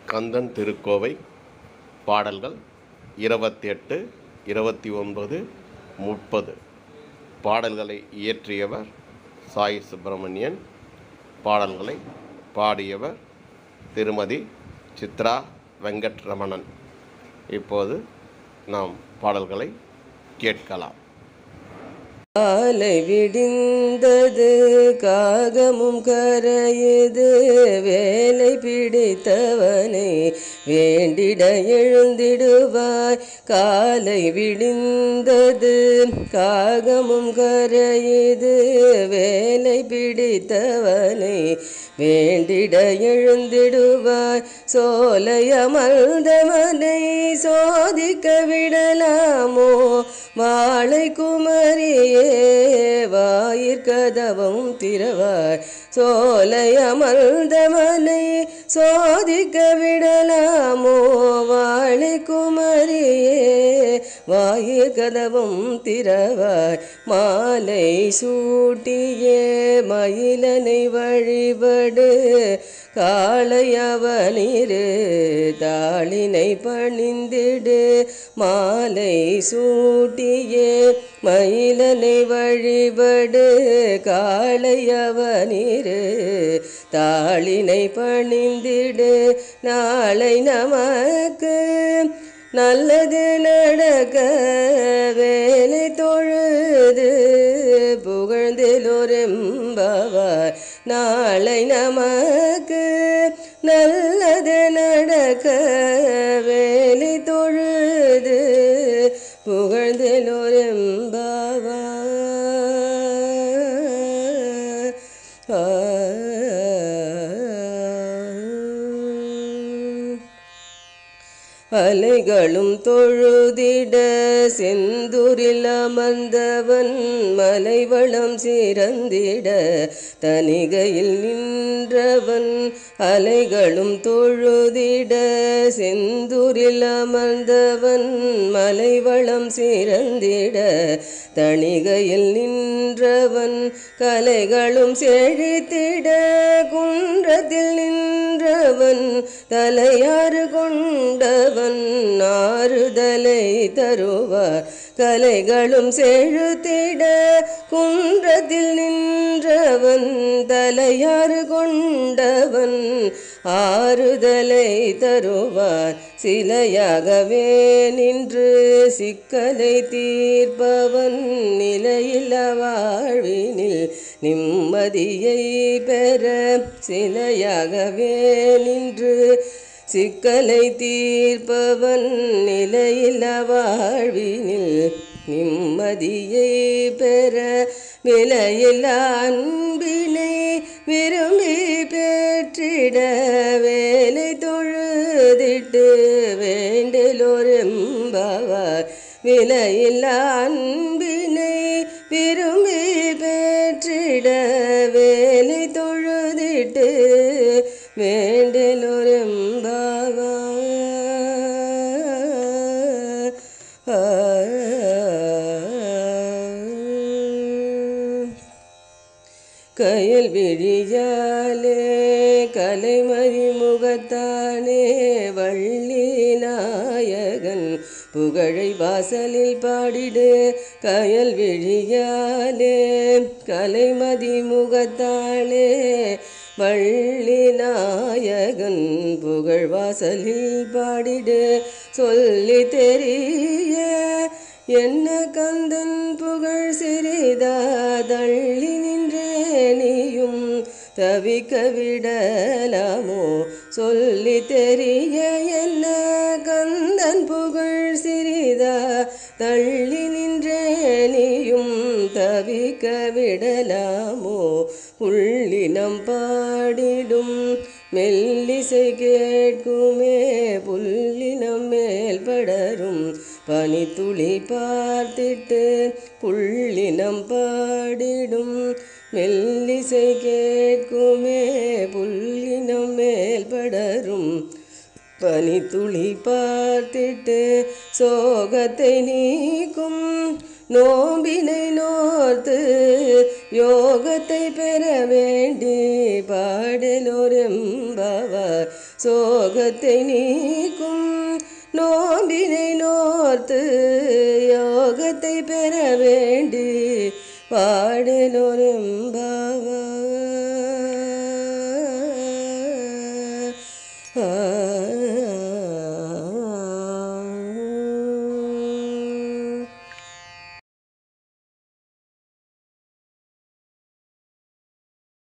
கந்தன் திருக்கோவை பாடல்கள் இருபத்தி எட்டு இருபத்தி ஒன்பது முப்பது பாடல்களை இயற்றியவர் சாய் சுப்பிரமணியன் பாடல்களை பாடியவர் திருமதி சித்ரா வெங்கட்ரமணன் இப்போது நாம் பாடல்களை கேட்கலாம் காலை விடிந்தது காகமும் கரையுது வேலை பிடித்தவனை வேண்டிட எழுந்திடுவாய் காலை விடிந்தது காகமும் கரையுது வேலை பிடித்தவனை வேண்டிட எழுந்திடுவாய் சோலை அமர்ந்தவனை சோதிக்க விடலாமோ வாழை குமரியே வாயிற்கதவும் திறவாய் சோலை அமர்ந்தவனை சோதிக்க விடலாமோ வாழை குமரியே வாயிற்கதவும் திறவாய் மாலை சூட்டியே மயிலனை வழிபடு காளையவனிரு தாளினை பணிந்திடு மாலை சூட்டியே மயிலனை வழிபடு காளையவனிரு தாளினை பணிந்திடு நாளை நமக்கு நல்லது நடக்க வேலை தொழுது புகழ்ந்திலொரும்பவாய் நாளை நமக்கு நல்லது நடக்க வேலை தொழுது புகழ்ந்திலொரும்பவாய் அலைகளும் தொழுதிட செந்தூரில் அமர்ந்தவன் மலைவளம் சிறந்திட தனிகையில் நின்றவன் அலைகளும் தொழுதிட செந்தூரில் அமர்ந்தவன் மலைவளம் சிறந்திட தணிகையில் நின்றவன் கலைகளும் செழித்திட குன்றத்தில் நின்றவன் தலையாறு கொண்டவன் ஆறுதலை தருவார் கலைகளும் செழுத்திட குன்றத்தில் நின்றவன் தலையாறு கொண்டவன் ஆறுதலை தருவார் சிலையாகவே நின்று சிக்கலை தீர்ப்பவன் நிலையில வாழ்வினில் நிம்மதியை பெற சிலையாகவே நின்று சிக்கலை தீர்ப்பவன் நிலையில வாழ்வினில் நிம்மதியை பெற விலையில் அன்பினை விரும்பி பெற்றிட வேலை தொழுதிட்டு வேண்டலொரும்பவர் விலையில் அன்பினை விரும்பி பெற்றிட வேலை தொழுதிட்டு வேண்டலொரும்பவர் கயல் விழியாலே கலைமறி முகத்தானே வள்ளி நாயகன் புகழை வாசலில் பாடிடு கயல் விழியாலே கலைமதி முகத்தாளே வள்ளி நாயகன் புகழ் வாசலில் பாடிடு சொல்லி தெரிய என்ன கந்தன் புகழ் சிறிதா தள்ளி நின்றே நீயும் தவிக்க விடலாமோ சொல்லி தெரிய என்ன கந்தன் புகழ் சிறிதா தள்ளி நின்றே நீயும் தவிக்க விடலாமோ உள்ளினம் பாடிடும் மெல்லிசை கேட்குமே புல்லினம் மேல் படரும் பனித்துளி பார்த்திட்டு புள்ளினம் பாடிடும் மெல்லிசை கேட்குமே புல்லினம் மேல் படரும் பனித்துளி பார்த்திட்டு சோகத்தை நீக்கும் நோம்பினை நோர்த்து யோகத்தை பெற வேண்டி பாடலோரெம்பவர் சோகத்தை நீக்கும் நோம்பினை நோர்த்து யோகத்தை பெற வேண்டி பாடலோரெம்பவர்